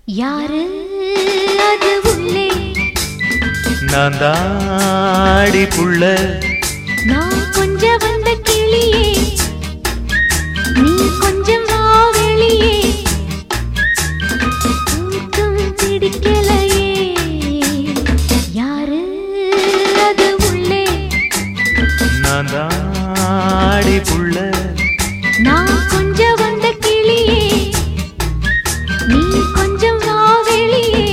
யாரு அது உள்ளே நான் தாடி புள்ள நான் கொஞ்சம் வந்த கிளியே நீ கொஞ்சம் வா வெளியே தூக்கம் பிடிக்கலையே யாரு அது உள்ளே நான் தாடி புள்ள நான் கொஞ்சம் வந்த கிளியே நீ கொஞ்சம் வா வெளியே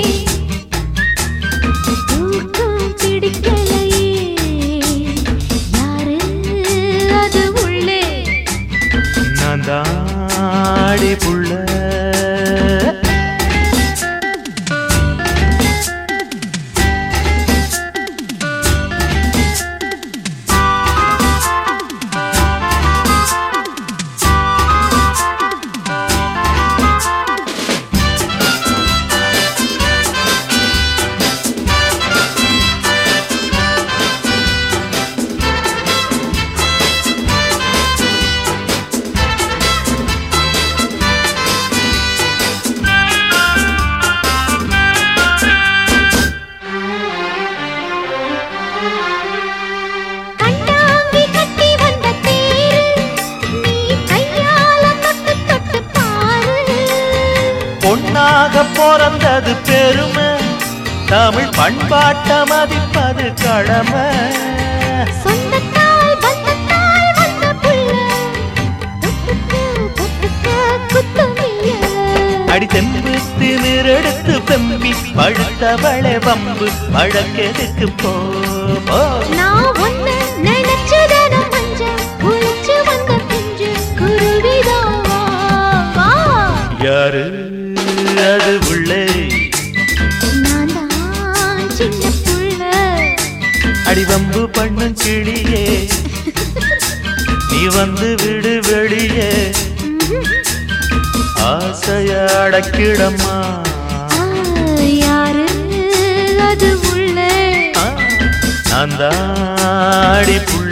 தூக்கம் பிடிக்கலையே யாரு அது உள்ளே நான் தாடி புள்ள கண்டாங்கி கட்டி வந்த தேரு நீ கையால தொட்டு தொட்டு பாரு பொன்னாக பிறந்தது பெருமை தமிழ் பண்பாட்ட மதிப்பது கடமை சொந்தத்தால் பந்தத்தால் வந்த புள்ள தொட்டுக்க தொட்டுக்க குத்தமில்ல அடி தெம்பு திமிரெடுத்து பெம்பி பழுத்தவளை பம்பு வழக்கெதுக்கு போ போ. நான் ஒன்னு நினைச்சதன மஞ்ச உழைச்சு வந்த பிஞ்சு குருவிதான் வா, வா. யாரு அது உள்ளே நான் தான் சின்ன புள்ள அடிவம்பு பண்ணும் கிளியே நீ வந்து விடு வெளியே ஆசைய அடக்கிடம்மா ஆ, யாரு அது உள்ள ஆ, நான் தாடி புள்ள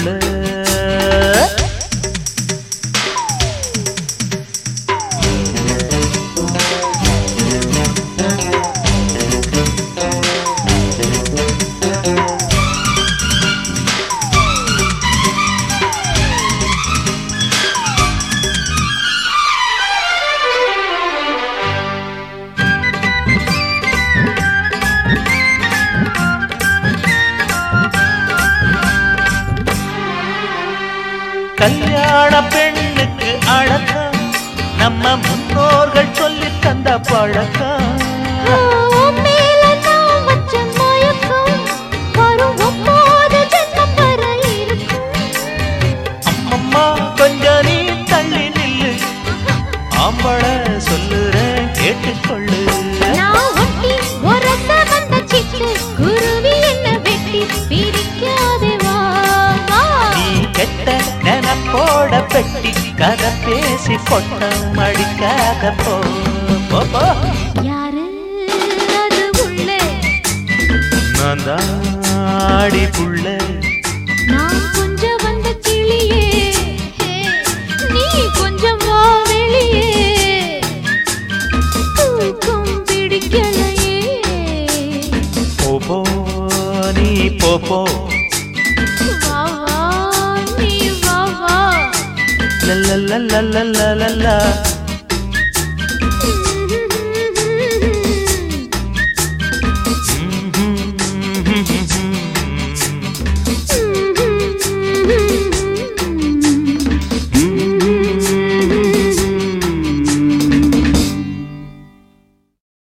கல்யாண பெண்ணுக்கு அழக்கம் நம்ம முன்னோர்கள் சொல்லி தந்த பழக்கம் உன் மேல நான் வச்ச மயக்கம் வரும் ஒன்பது ஜென்மம் வர இருக்கும் அம்மம்மா கொஞ்சம் நீ தள்ளி நில்லு ஆம்பள சொல்லுறேன் கேட்டுக்கொள்ளு நான் ஒட்டி உரச வந்த சிட்டு குருவி என்ன வெட்டி பிரிக்காதே வா வா நீ கெட்ட நெனப்போட பெட்டி கதை பேசி பொட்டம் அடிக்காத போ போ, போ. யாரு அது உள்ளே நான் தாடி புள்ள நான் கொஞ்சம் வந்த கிளியே ஹே, நீ கொஞ்சம் வா வெளியே தூக்கம் பிடிக்கலையே போ போ நீ போ போ வா வா நீ வா வா la la la la la la la